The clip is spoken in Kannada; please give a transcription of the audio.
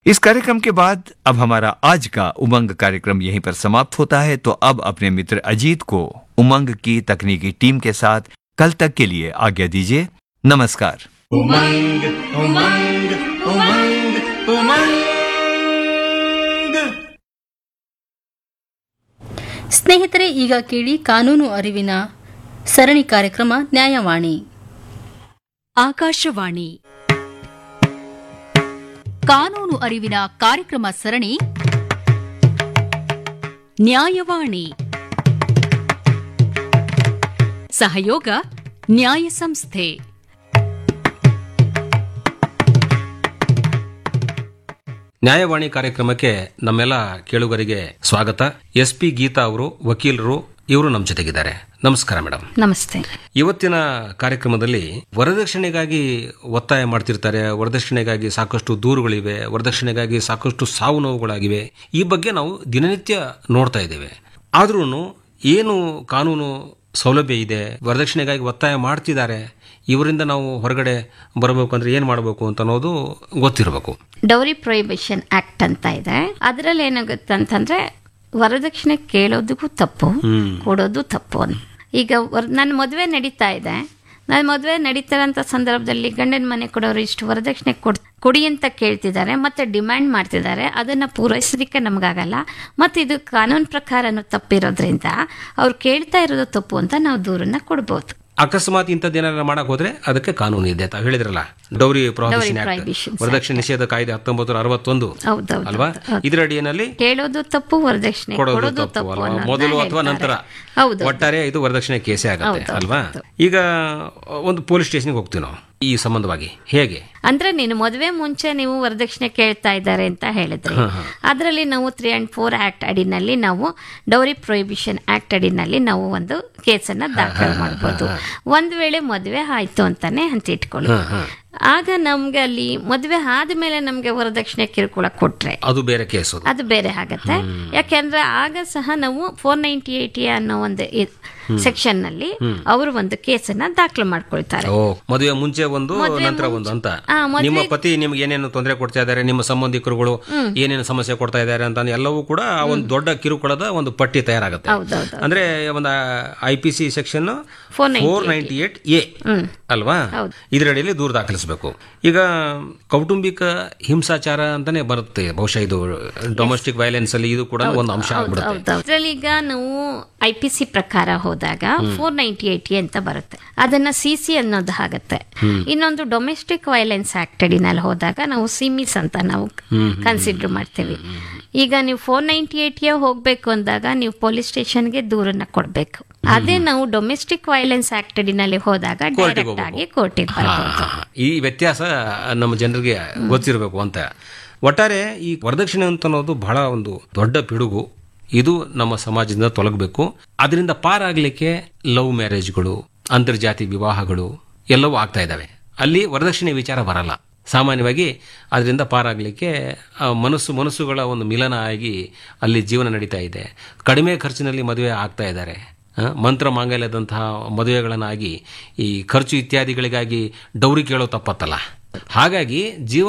इस कार्यक्रम के बाद अब हमारा आज का उमंग कार्यक्रम यहीं पर समाप्त होता है तो अब अपने मित्र अजीत को उमंग की तकनीकी टीम के साथ कल तक के लिए आज्ञा दीजिए नमस्कार उमंग उमंग उमंग उमंग ಸ್ನೇಹಿತರೆ ಈಗ ಕೇಳಿ ಕಾನೂನು ಅರಿವಿನ ಸರಣಿ ಕಾರ್ಯಕ್ರಮ ನ್ಯಾಯವಾಣಿ ಆಕಾಶವಾಣಿ ಕಾನೂನು ಅರಿವಿನ ಕಾರ್ಯಕ್ರಮ ಸರಣಿ ನ್ಯಾಯವಾಣಿ ಸಹಯೋಗ ನ್ಯಾಯ ಸಂಸ್ಥೆ ನ್ಯಾಯವಾಣಿ ಕಾರ್ಯಕ್ರಮಕ್ಕೆ ನಮ್ಮೆಲ್ಲ ಕೇಳುಗರಿಗೆ ಸ್ವಾಗತ ಎಸ್ ಪಿ ಗೀತಾ ಅವರು ವಕೀಲರು ಇವರು ನಮ್ಮ ಜೊತೆಗಿದ್ದಾರೆ ನಮಸ್ಕಾರ ಮೇಡಮ್ ನಮಸ್ತೆ ಇವತ್ತಿನ ಕಾರ್ಯಕ್ರಮದಲ್ಲಿ ವರದಕ್ಷಿಣೆಗಾಗಿ ಒತ್ತಾಯ ಮಾಡ್ತಿರ್ತಾರೆ ವರದಕ್ಷಿಣೆಗಾಗಿ ಸಾಕಷ್ಟು ದೂರುಗಳಿವೆ ವರದಕ್ಷಿಣೆಗಾಗಿ ಸಾಕಷ್ಟು ಸಾವು ನೋವುಗಳಾಗಿವೆ ಈ ಬಗ್ಗೆ ನಾವು ದಿನನಿತ್ಯ ನೋಡ್ತಾ ಇದ್ದೇವೆ ಆದ್ರೂ ಏನು ಕಾನೂನು ಸೌಲಭ್ಯ ಇದೆ ವರದಕ್ಷಿಣೆಗಾಗಿ ಒತ್ತಾಯ ಮಾಡ್ತಿದ್ದಾರೆ ಇವರಿಂದ ನಾವು ಹೊರಗಡೆ ಬರಬೇಕು ಅಂದ್ರೆ ಏನು ಮಾಡಬೇಕು ಅಂತ ಅನ್ನೋದು ಗೊತ್ತಿರಬೇಕು ಡೌರಿ ಪ್ರೊಹಿಬಿಷನ್ ಆಕ್ಟ್ ಅಂತ ಇದೆ ಅದರಲ್ಲಿ ಏನಾಗುತ್ತೆ ಅಂತಂದ್ರೆ ವರದಕ್ಷಿಣೆ ಕೇಳೋದಕ್ಕೂ ತಪ್ಪು ಕೊಡೋದು ತಪ್ಪು ಅಂತ ಈಗ ವರ್- ನನ್ನ ಮದುವೆ ನಡೀತಾ ಇದೆ ನನ್ನ ಮದುವೆ ನಡೀತಾರಂತ ಸಂದರ್ಭದಲ್ಲಿ ಗಂಡನ ಮನೆ ಕೊಡೋರು ಇಷ್ಟು ವರದಕ್ಷಿಣೆ ಕೊಡ್ ಕೊಡಿ ಅಂತ ಕೇಳ್ತಿದ್ದಾರೆ ಮತ್ತೆ ಡಿಮ್ಯಾಂಡ್ ಮಾಡ್ತಿದ್ದಾರೆ ಅದನ್ನ ಪೂರೈಸೋದಕ್ಕೆ ನಮಗಾಗಲ್ಲ ಮತ್ತೆ ಇದು ಕಾನೂನು ಪ್ರಕಾರನೂ ತಪ್ಪಿರೋದ್ರಿಂದ ಅವ್ರು ಕೇಳ್ತಾ ಇರೋದು ತಪ್ಪು ಅಂತ ನಾವು ದೂರನ್ನ ಕೊಡ್ಬೋದು ಅಕಸ್ಮಾತ್ ಇಂಥದ್ದೇನಾರ ಮಾಡಕ್ ಹೋದ್ರೆ ಅದಕ್ಕೆ ಕಾನೂನು ಇದೆ ತಾವು ಹೇಳಿದ್ರಲ್ಲ ಡೌರಿ ಪ್ರೊಹಿಬಿಷನ್ ಆಕ್ಟ್ Prohibition ವರದಕ್ಷಿಣೆ ನಿಷೇಧ ಕಾಯ್ದೆ ಹತ್ತೊಂಬತ್ತು ನೂರ ಅರವತ್ತೊಂದು ಹೌದೌದು ಅಲ್ವಾ ಇದರ ಅಡಿಯಲ್ಲಿ ಕೇಳೋದು ತಪ್ಪು ವರದಕ್ಷಿಣೆ ಕೊಡೋದು ಕೊಡೋದು ತಪ್ಪು ತಪ್ಪು ಅಲ್ವಾ ಅನ್ನೋದನ್ನ ಮೊದಲು ಅಥವಾ ಹೇಳ್ತಾರೆ. ನಂತರ ಹೌದು ಒಟ್ಟಾರೆ ಇದು ವರದಕ್ಷಿಣೆ ಕೇಸೇ ಆಗುತ್ತೆ ಹೌದು, ಅಲ್ವಾ ಹೌದು. ಈಗ ಒಂದು ಪೊಲೀಸ್ ಸ್ಟೇಷನ್ಗೆ ಹೋಗ್ತೀವಿ ನಾವು ಈ ಸಂಬಂಧವಾಗಿ ಹೇಗೆ ಅಂದ್ರೆ ನೀನು ಮದುವೆ ಮುಂಚೆ ನೀವು ವರದಕ್ಷಿಣೆ ಕೇಳ್ತಾ ಇದ್ದಾರೆ ಅಂತ ಹೇಳಿದ್ರಿ ಅದರಲ್ಲಿ ನಾವು ತ್ರೀ ಅಂಡ್ ಫೋರ್ ಆಕ್ಟ್ ಅಡಿನಲ್ಲಿ ನಾವು ಡೌರಿ ಪ್ರೊಹಿಬಿಷನ್ ಆಕ್ಟ್ ಅಡಿನಲ್ಲಿ ನಾವು ಒಂದು ಕೇಸನ್ನ ದಾಖಲು ಮಾಡಬಹುದು ಒಂದ್ ವೇಳೆ ಮದುವೆ ಆಯ್ತು ಅಂತಾನೆ ಅಂತ ಇಟ್ಕೊಳ್ಳಿ ಆಗ ನಮ್ಗೆ ಅಲ್ಲಿ ಮದುವೆ ಆದ್ಮೇಲೆ ನಮ್ಗೆ ವರದಕ್ಷಿಣೆ ಕಿರುಕುಳ ಕೊಟ್ರೆ ಅದು ಬೇರೆ ಕೇಸು ಅದು. ಅದು ಬೇರೆ ಆಗತ್ತೆ ಯಾಕೆಂದ್ರೆ ಆಗ ಸಹ ನಾವು ಫೋರ್ ನೈಂಟಿ ಏಟಿ ಅನ್ನೋ ಒಂದು ಸೆಕ್ಷನ್ ನಲ್ಲಿ ಅವರು ಒಂದು ಕೇಸನ್ನ ದಾಖಲು ಮಾಡ್ಕೊಳ್ತಾರೆ ಓ ಮದುವೆ ಮುಂಚೆ ಒಂದು ಮದುವೆ ನಂತರ ಮುಂಚೆ- ಒಂದು ಅಂತ ಆ, ಮದುವೆ- ನಿಮ್ಮ ಪತಿ ನಿಮ್ಗೆ ಏನೇನು ತೊಂದರೆ ಕೊಡ್ತಾ ಇದ್ದಾರೆ ನಿಮ್ಮ ಸಂಬಂಧಿಕರುಗಳು ಏನೇನು ಸಮಸ್ಯೆ ಕೊಡ್ತಾ ಇದ್ದಾರೆ ಅಂತ ಎಲ್ಲವೂ ಕೂಡ ಆ ಒಂದು ದೊಡ್ಡ ಕಿರುಕುಳದ ಒಂದು ಪಟ್ಟಿ ತಯಾರಾಗುತ್ತೆ ಹೌದೌದು. ಅಂದ್ರೆ ಒಂದು I P C section 498 four ninety eight A ಅಲ್ವಾ ಇದರಡಿಯಲ್ಲಿ ದೂರ ದಾಖಲಿಸಬೇಕು ಈಗ ಕೌಟುಂಬಿಕ ಹಿಂಸಾಚಾರ ಅಂತಾನೆ ಬರುತ್ತೆ ಬಹುಶಃ ಇದು ಡೊಮೆಸ್ಟಿಕ್ ವೈಲೆನ್ಸ್ ಅಲ್ಲಿ ಇದು ಕೂಡ ಒಂದು ಅಂಶ ಆಗ್ಬಿಡುತ್ತೆ ಅದ್ರಲ್ಲಿ ಈಗ ನಾವು ಐ ಪಿ ಸಿ ಪ್ರಕಾರ ಹೋದಾಗ ಫೋರ್ ನೈಂಟಿ ಏಟಿ ಅಂತ ಬರುತ್ತೆ ಅದನ್ನ ಸಿ ಸಿ ಅನ್ನೋದು ಆಗತ್ತೆ ಇನ್ನೊಂದು ಡೊಮೆಸ್ಟಿಕ್ ವೈಲೆನ್ಸ್ ಆಕ್ಟ್ ಅಡಿನಲ್ಲಿ ಹೋದಾಗ ನಾವು ಸಿಮಿಸ್ ಅಂತ ನಾವು ಕನ್ಸಿಡರ್ ಮಾಡ್ತೀವಿ ಈಗ ನೀವು ಫೋರ್ ನೈಂಟಿ ಏಟಿಗೆ ಹೋಗ್ಬೇಕು ಅಂದಾಗ ನೀವು ಪೊಲೀಸ್ ಸ್ಟೇಷನ್ಗೆ ದೂರನ್ನ ಕೊಡ್ಬೇಕು ಅದೇ ನಾವು ಡೊಮೆಸ್ಟಿಕ್ ವೈಲೆನ್ಸ್ ಆಕ್ಟ್ ಅಡಿನಲ್ಲಿ ಹೋದಾಗ ಡೈರೆಕ್ಟ್ ಆಗಿ ಕೋರ್ಟಿಗೆ ಬರ್ಬೋದು ಹಾ, ಹಾ. ಈ ವ್ಯತ್ಯಾಸ ನಮ್ಮ ಜನರಿಗೆ ಗೊತ್ತಿರಬೇಕು ಅಂತ ಒಟ್ಟಾರೆ ಈ ವರದಕ್ಷಿಣೆ ಅಂತ ಅನ್ನೋದು ಬಹಳ ಒಂದು ದೊಡ್ಡ ಪಿಡುಗು ಇದು ನಮ್ಮ ಸಮಾಜದಿಂದ ತೊಲಗಬೇಕು ಅದರಿಂದ ಪಾರಾಗಲಿಕ್ಕೆ ಲವ್ ಮ್ಯಾರೇಜ್ಗಳು ಅಂತರ್ಜಾತಿ ವಿವಾಹಗಳು ಎಲ್ಲವೂ ಆಗ್ತಾ ಇದ್ದಾವೆ ಅಲ್ಲಿ ವರದಕ್ಷಿಣೆ ವಿಚಾರ ಬರಲ್ಲ ಸಾಮಾನ್ಯವಾಗಿ ಅದರಿಂದ ಪಾರಾಗಲಿಕ್ಕೆ ಆ, ಮನಸ್ಸು ಮನಸ್ಸುಗಳ ಒಂದು ಮಿಲನ ಆಗಿ ಅಲ್ಲಿ ಜೀವನ ನಡೀತಾ ಇದೆ ಕಡಿಮೆ ಖರ್ಚಿನಲ್ಲಿ ಮದುವೆ ಆಗ್ತಾ ಇದ್ದಾರೆ ಆ, ಮಂತ್ರ ಮಾಂಗಲ್ಯದಂತಹ ಮದುವೆಗಳನ್ನಾಗಿ ಈ ಖರ್ಚು ಇತ್ಯಾದಿಗಳಿಗಾಗಿ ಡೌರಿ ಕೇಳೋ ತಪ್ಪತ್ತಲ್ಲ ಹಾಗಾಗಿ ಜೀವ